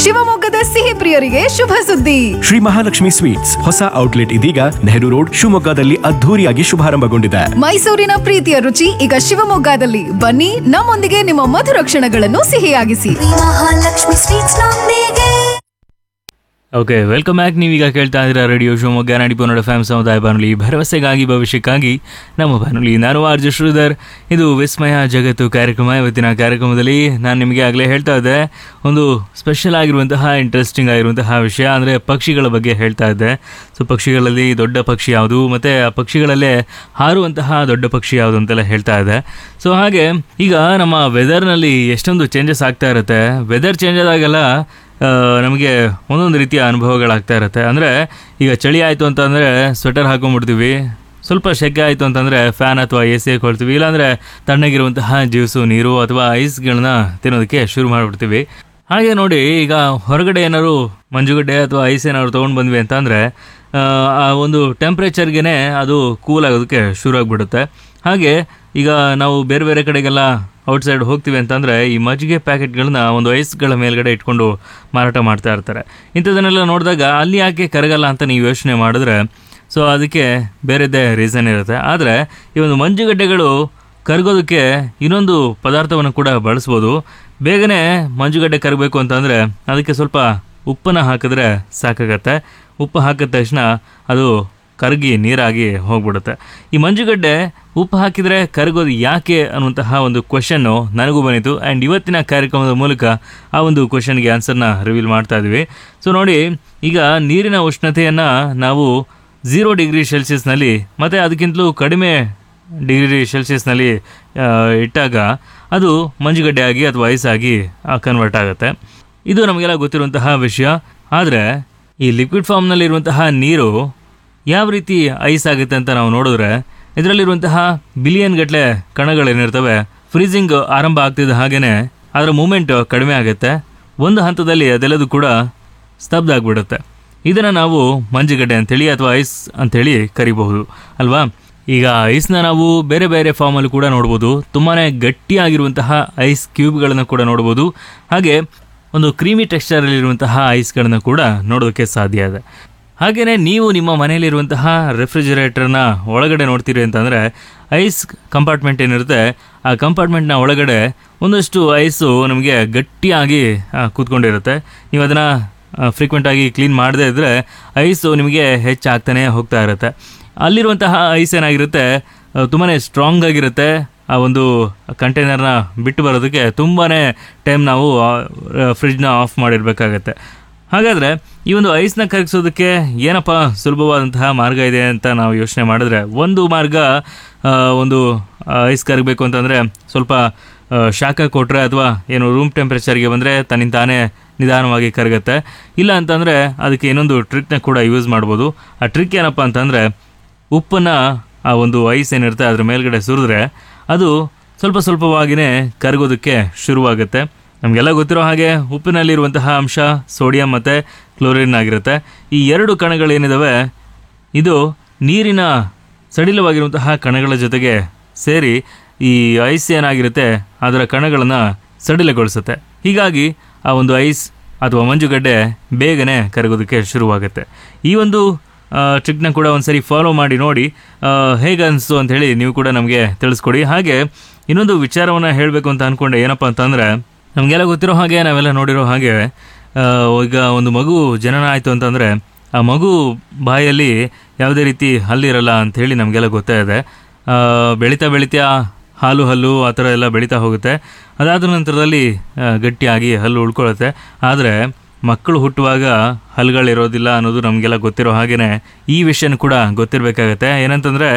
ಶಿವಮೊಗ್ಗದ ಸಿಹಿ ಪ್ರಿಯರಿಗೆ ಶುಭ ಸುದ್ದಿ ಶ್ರೀ ಮಹಾಲಕ್ಷ್ಮಿ ಸ್ವೀಟ್ಸ್ ಹೊಸ ಔಟ್ಲೆಟ್ ಇದೀಗ ನೆಹರು ರೋಡ್ ಶಿವಮೊಗ್ಗದಲ್ಲಿ ಅದ್ಧೂರಿಯಾಗಿ ಶುಭಾರಂಭಗೊಂಡಿದೆ ಮೈಸೂರಿನ ಪ್ರೀತಿಯ ರುಚಿ ಈಗ ಶಿವಮೊಗ್ಗದಲ್ಲಿ ಬನ್ನಿ ನಮ್ಮೊಂದಿಗೆ ನಿಮ್ಮ ಮಧುರ ಕ್ಷಣಗಳನ್ನು ಸಿಹಿಯಾಗಿಸಿ ಮಹಾಲಕ್ಷ್ಮಿ ಸ್ವೀಟ್ಸ್ ನೊಂದಿಗೆ ಓಕೆ ವೆಲ್ಕಮ್ ಬ್ಯಾಕ್ ನೀವೀಗ ಕೇಳ್ತಾ ಇದ್ದೀರಾ ರೇಡಿಯೋ ಶಿವಮೊಗ್ಗ ನಾಡಿ ಪನ್ನಡ ಫ್ಯಾಮ್ ಸಮುದಾಯ ಬಾನುಲಿ ಭರವಸೆಗಾಗಿ ಭವಿಷ್ಯಕ್ಕಾಗಿ ನಮ್ಮ ಬಾನುಲಿ ನಾನು ಆರ್ಜು ಶ್ರೀಧರ್ ಇದು ವಿಸ್ಮಯ ಜಗತ್ತು ಕಾರ್ಯಕ್ರಮ ಇವತ್ತಿನ ಕಾರ್ಯಕ್ರಮದಲ್ಲಿ ನಾನು ನಿಮಗೆ ಆಗಲೇ ಹೇಳ್ತಾ ಇದ್ದೆ ಒಂದು ಸ್ಪೆಷಲ್ ಆಗಿರುವಂತಹ ಇಂಟ್ರೆಸ್ಟಿಂಗ್ ಆಗಿರುವಂತಹ ವಿಷಯ ಅಂದರೆ ಪಕ್ಷಿಗಳ ಬಗ್ಗೆ ಹೇಳ್ತಾ ಇದ್ದೆ ಸೊ ಪಕ್ಷಿಗಳಲ್ಲಿ ದೊಡ್ಡ ಪಕ್ಷಿ ಯಾವುದು ಮತ್ತು ಆ ಪಕ್ಷಿಗಳಲ್ಲೇ ಹಾರುವಂತಹ ದೊಡ್ಡ ಪಕ್ಷಿ ಯಾವುದು ಅಂತೆಲ್ಲ ಹೇಳ್ತಾ ಇದ್ದೆ ಸೊ ಹಾಗೆ ಈಗ ನಮ್ಮ ವೆದರ್ನಲ್ಲಿ ಎಷ್ಟೊಂದು ಚೇಂಜಸ್ ಆಗ್ತಾ ಇರುತ್ತೆ ವೆದರ್ ಚೇಂಜ್ ಆದಾಗೆಲ್ಲ ಆ, ನಮಗೆ ಒಂದೊಂದು ರೀತಿಯ ಅನುಭವಗಳಾಗ್ತಾ ಇರುತ್ತೆ ಅಂದರೆ ಈಗ ಚಳಿ ಆಯಿತು ಅಂತಂದರೆ ಸ್ವೆಟರ್ ಹಾಕೊಂಡ್ಬಿಡ್ತೀವಿ ಸ್ವಲ್ಪ ಸೆಕೆ ಆಯಿತು ಅಂತಂದರೆ ಫ್ಯಾನ್ ಅಥವಾ ಎ ಸಿ ಹಾಕೊಳ್ತೀವಿ ಇಲ್ಲಾಂದರೆ ತಣ್ಣಗಿರುವಂತಹ ಜ್ಯೂಸು ನೀರು ಅಥವಾ ಐಸ್ಗಳನ್ನ ತಿನ್ನೋದಕ್ಕೆ ಶುರು ಮಾಡಿಬಿಡ್ತೀವಿ ಹಾಗೆ ನೋಡಿ ಈಗ ಹೊರಗಡೆ ಏನಾದ್ರು ಮಂಜುಗಡ್ಡೆ ಅಥವಾ ಐಸ್ ಏನಾದ್ರು ತೊಗೊಂಡು ಬಂದ್ವಿ ಅಂತಂದರೆ ಆ ಒಂದು ಟೆಂಪ್ರೇಚರ್ಗೆ ಅದು ಕೂಲ್ ಆಗೋದಕ್ಕೆ ಶುರು ಆಗಿಬಿಡುತ್ತೆ ಹಾಗೆ ಈಗ ನಾವು ಬೇರೆ ಬೇರೆ ಕಡೆಗೆಲ್ಲ ಔಟ್ಸೈಡ್ ಹೋಗ್ತೀವಿ ಅಂತಂದರೆ ಈ ಮಜ್ಜಿಗೆ ಪ್ಯಾಕೆಟ್ಗಳನ್ನ ಒಂದು ಐಸ್ಗಳ ಮೇಲ್ಗಡೆ ಇಟ್ಕೊಂಡು ಮಾರಾಟ ಮಾಡ್ತಾ ಇರ್ತಾರೆ ಇಂಥದನ್ನೆಲ್ಲ ನೋಡಿದಾಗ ಅಲ್ಲಿ ಯಾಕೆ ಕರಗಲ್ಲ ಅಂತ ನೀವು ಯೋಚನೆ ಮಾಡಿದ್ರೆ ಸೊ ಅದಕ್ಕೆ ಬೇರೆದೇ ರೀಸನ್ ಇರುತ್ತೆ ಆದರೆ ಈ ಒಂದು ಮಂಜುಗಡ್ಡೆಗಳು ಕರಗೋದಕ್ಕೆ ಇನ್ನೊಂದು ಪದಾರ್ಥವನ್ನು ಕೂಡ ಬಳಸ್ಬೋದು ಬೇಗನೆ ಮಂಜುಗಡ್ಡೆ ಕರಗಬೇಕು ಅಂತಂದರೆ ಅದಕ್ಕೆ ಸ್ವಲ್ಪ ಉಪ್ಪನ್ನು ಹಾಕಿದ್ರೆ ಸಾಕಾಗತ್ತೆ ಉಪ್ಪು ಹಾಕಿದ ತಕ್ಷಣ ಅದು ಕರಗಿ ನೀರಾಗಿ ಹೋಗ್ಬಿಡುತ್ತೆ ಈ ಮಂಜುಗಡ್ಡೆ ಉಪ್ಪು ಹಾಕಿದರೆ ಕರಗೋದು ಯಾಕೆ ಅನ್ನುವಂತಹ ಒಂದು ಕ್ವಶನ್ನು ನನಗೂ ಬಂದಿತ್ತು ಆ್ಯಂಡ್ ಇವತ್ತಿನ ಕಾರ್ಯಕ್ರಮದ ಮೂಲಕ ಆ ಒಂದು ಕ್ವಶನ್ಗೆ ಆನ್ಸರ್ನ ರಿವೀಲ್ ಮಾಡ್ತಾ ಇದ್ವಿ ಸೊ ನೋಡಿ ಈಗ ನೀರಿನ ಉಷ್ಣತೆಯನ್ನು ನಾವು ಝೀರೋ ಡಿಗ್ರಿ ಸೆಲ್ಸಿಯಸ್ನಲ್ಲಿ ಮತ್ತು ಅದಕ್ಕಿಂತಲೂ ಕಡಿಮೆ ಡಿಗ್ರಿ ಸೆಲ್ಸಿಯಸ್ನಲ್ಲಿ ಆ, ಇಟ್ಟಾಗ ಅದು ಮಂಜುಗಡ್ಡೆ ಆಗಿ ಅಥವಾ ಐಸ್ ಆಗಿ ಕನ್ವರ್ಟ್ ಆಗುತ್ತೆ ಇದು ನಮಗೆಲ್ಲ ಗೊತ್ತಿರುವಂತಹ ವಿಷಯ ಆದರೆ ಈ ಲಿಕ್ವಿಡ್ ಫಾರ್ಮ್ನಲ್ಲಿರುವಂತಹ ನೀರು ಯಾವ ರೀತಿ ಐಸ್ ಆಗುತ್ತೆ ಅಂತ ನಾವು ನೋಡಿದ್ರೆ ಇದರಲ್ಲಿರುವಂತಹ ಬಿಲಿಯನ್ ಗಟ್ಟಲೆ ಕಣಗಳೇನಿರ್ತವೆ ಫ್ರೀಸಿಂಗ್ ಆರಂಭ ಆಗ್ತಿದ್ದ ಹಾಗೇನೆ ಅದರ ಮೂಮೆಂಟ್ ಕಡಿಮೆ ಆಗುತ್ತೆ ಒಂದು ಹಂತದಲ್ಲಿ ಅದೆಲ್ಲದೂ ಕೂಡ ಸ್ತಬ್ಧ ಆಗಿಬಿಡುತ್ತೆ ಇದನ್ನು ನಾವು ಮಂಜುಗಡ್ಡೆ ಅಂತೇಳಿ ಅಥವಾ ಐಸ್ ಅಂತೇಳಿ ಕರಿಬಹುದು ಅಲ್ವಾ ಈಗ ಐಸ್ನ ನಾವು ಬೇರೆ ಬೇರೆ ಫಾರ್ಮಲ್ಲಿ ಕೂಡ ನೋಡ್ಬೋದು ತುಂಬಾ ಗಟ್ಟಿಯಾಗಿರುವಂತಹ ಐಸ್ ಕ್ಯೂಬ್ಗಳನ್ನು ಕೂಡ ನೋಡ್ಬೋದು ಹಾಗೆ ಒಂದು ಕ್ರೀಮಿ ಟೆಕ್ಸ್ಚರಲ್ಲಿರುವಂತಹ ಐಸ್ಗಳನ್ನು ಕೂಡ ನೋಡೋದಕ್ಕೆ ಸಾಧ್ಯ ಇದೆ ಹಾಗೆಯೇ ನೀವು ನಿಮ್ಮ ಮನೆಯಲ್ಲಿರುವಂತಹ ರೆಫ್ರಿಜರೇಟರ್ನ ಒಳಗಡೆ ನೋಡ್ತೀರಿ ಅಂತಂದರೆ ಐಸ್ ಕಂಪಾರ್ಟ್ಮೆಂಟ್ ಏನಿರುತ್ತೆ ಆ ಕಂಪಾರ್ಟ್ಮೆಂಟ್ನ ಒಳಗಡೆ ಒಂದಷ್ಟು ಐಸು ನಮಗೆ ಗಟ್ಟಿಯಾಗಿ ಆ, ಕೂತ್ಕೊಂಡಿರುತ್ತೆ ನೀವು ಅದನ್ನು ಫ್ರೀಕ್ವೆಂಟಾಗಿ ಕ್ಲೀನ್ ಮಾಡದೇ ಇದ್ದರೆ ಐಸು ನಿಮಗೆ ಹೆಚ್ಚಾಗ್ತಾನೆ ಹೋಗ್ತಾ ಇರುತ್ತೆ ಅಲ್ಲಿರುವಂತಹ ಐಸ್ ಏನಾಗಿರುತ್ತೆ ತುಂಬಾ ಸ್ಟ್ರಾಂಗ್ ಆಗಿರುತ್ತೆ ಆ ಒಂದು ಕಂಟೈನರ್ನ ಬಿಟ್ಟು ಬರೋದಕ್ಕೆ ತುಂಬಾ ಟೈಮ್ ನಾವು ಫ್ರಿಡ್ಜ್ನ ಆಫ್ ಮಾಡಿರಬೇಕಾಗತ್ತೆ ಹಾಗಾದರೆ ಈ ಒಂದು ಐಸ್ನ ಕರಗಿಸೋದಕ್ಕೆ ಏನಪ್ಪ ಸುಲಭವಾದಂತಹ ಮಾರ್ಗ ಇದೆ ಅಂತ ನಾವು ಯೋಚನೆ ಮಾಡಿದ್ರೆ ಒಂದು ಮಾರ್ಗ ಆ, ಒಂದು ಐಸ್ ಕರಗಬೇಕು ಅಂತಂದರೆ ಸ್ವಲ್ಪ ಆ, ಶಾಖ ಕೊಟ್ಟರೆ ಅಥವಾ ಏನು ರೂಮ್ ಟೆಂಪ್ರೇಚರ್ಗೆ ಬಂದರೆ ತನ್ನಿಂದ ತಾನೇ ನಿಧಾನವಾಗಿ ಕರಗತ್ತೆ ಇಲ್ಲ ಅಂತಂದರೆ ಅದಕ್ಕೆ ಇನ್ನೊಂದು ಟ್ರಿಕ್ನ ಕೂಡ ಯೂಸ್ ಮಾಡ್ಬೋದು ಆ ಟ್ರಿಕ್ ಏನಪ್ಪ ಅಂತಂದರೆ ಉಪ್ಪನ್ನು ಆ ಒಂದು ಐಸ್ ಏನಿರುತ್ತೆ ಅದ್ರ ಮೇಲ್ಗಡೆ ಸುರಿದ್ರೆ ಅದು ಸ್ವಲ್ಪ ಸ್ವಲ್ಪವಾಗಿಯೇ ಕರಗೋದಕ್ಕೆ ಶುರುವಾಗುತ್ತೆ ನಮಗೆಲ್ಲ ಗೊತ್ತಿರೋ ಹಾಗೆ ಉಪ್ಪಿನಲ್ಲಿರುವಂತಹ ಅಂಶ ಸೋಡಿಯಂ ಮತ್ತು ಕ್ಲೋರಿನ್ ಆಗಿರುತ್ತೆ ಈ ಎರಡು ಕಣಗಳೇನಿದಾವೆ ಇದು ನೀರಿನ ಸಡಿಲವಾಗಿರುವಂತಹ ಕಣಗಳ ಜೊತೆಗೆ ಸೇರಿ ಈ ಐಸ್ ಏನಾಗಿರುತ್ತೆ ಅದರ ಕಣಗಳನ್ನು ಸಡಿಲಗೊಳಿಸುತ್ತೆ ಹೀಗಾಗಿ ಆ ಒಂದು ಐಸ್ ಅಥವಾ ಮಂಜುಗಡ್ಡೆ ಬೇಗನೆ ಕರಗೋದಕ್ಕೆ ಶುರುವಾಗುತ್ತೆ ಈ ಒಂದು ಟ್ರಿಕ್ನ ಕೂಡ ಒಂದ್ಸರಿ ಫಾಲೋ ಮಾಡಿ ನೋಡಿ ಆ, ಹೇಗೆ ಅನಿಸ್ತು ಅಂತ ಹೇಳಿ ನೀವು ಕೂಡ ನಮಗೆ ತಿಳಿಸ್ಕೊಡಿ ಹಾಗೆ ಇನ್ನೊಂದು ವಿಚಾರವನ್ನು ಹೇಳಬೇಕು ಅಂತ ಅಂದ್ಕೊಂಡೆ ಏನಪ್ಪ ಅಂತಂದರೆ ನಮಗೆಲ್ಲ ಗೊತ್ತಿರೋ ಹಾಗೆ ನಾವೆಲ್ಲ ನೋಡಿರೋ ಹಾಗೆ ಆ, ಈಗ ಒಂದು ಮಗು ಜನನ ಆಯಿತು ಅಂತಂದರೆ ಆ ಮಗು ಬಾಯಲ್ಲಿ ಯಾವುದೇ ರೀತಿ ಹಲ್ಲಿರಲ್ಲ ಅಂಥೇಳಿ ನಮಗೆಲ್ಲ ಗೊತ್ತೇ ಇದೆ ಆ, ಬೆಳೀತಾ ಬೆಳೀತಾ ಹಾಲು ಹಲ್ಲು ಆ ಥರ ಎಲ್ಲ ಬೆಳೀತಾ ಹೋಗುತ್ತೆ ಅದಾದ ನಂತರದಲ್ಲಿ ಆ, ಗಟ್ಟಿಯಾಗಿ ಹಲ್ಲು ಉಳ್ಕೊಳ್ಳುತ್ತೆ ಆದರೆ ಮಕ್ಕಳು ಹುಟ್ಟುವಾಗ ಹಲ್ಲುಗಳಿರೋದಿಲ್ಲ ಅನ್ನೋದು ನಮಗೆಲ್ಲ ಗೊತ್ತಿರೋ ಹಾಗೆಯೇ ಈ ವಿಷಯನೂ ಕೂಡ ಗೊತ್ತಿರಬೇಕಾಗತ್ತೆ ಏನಂತಂದರೆ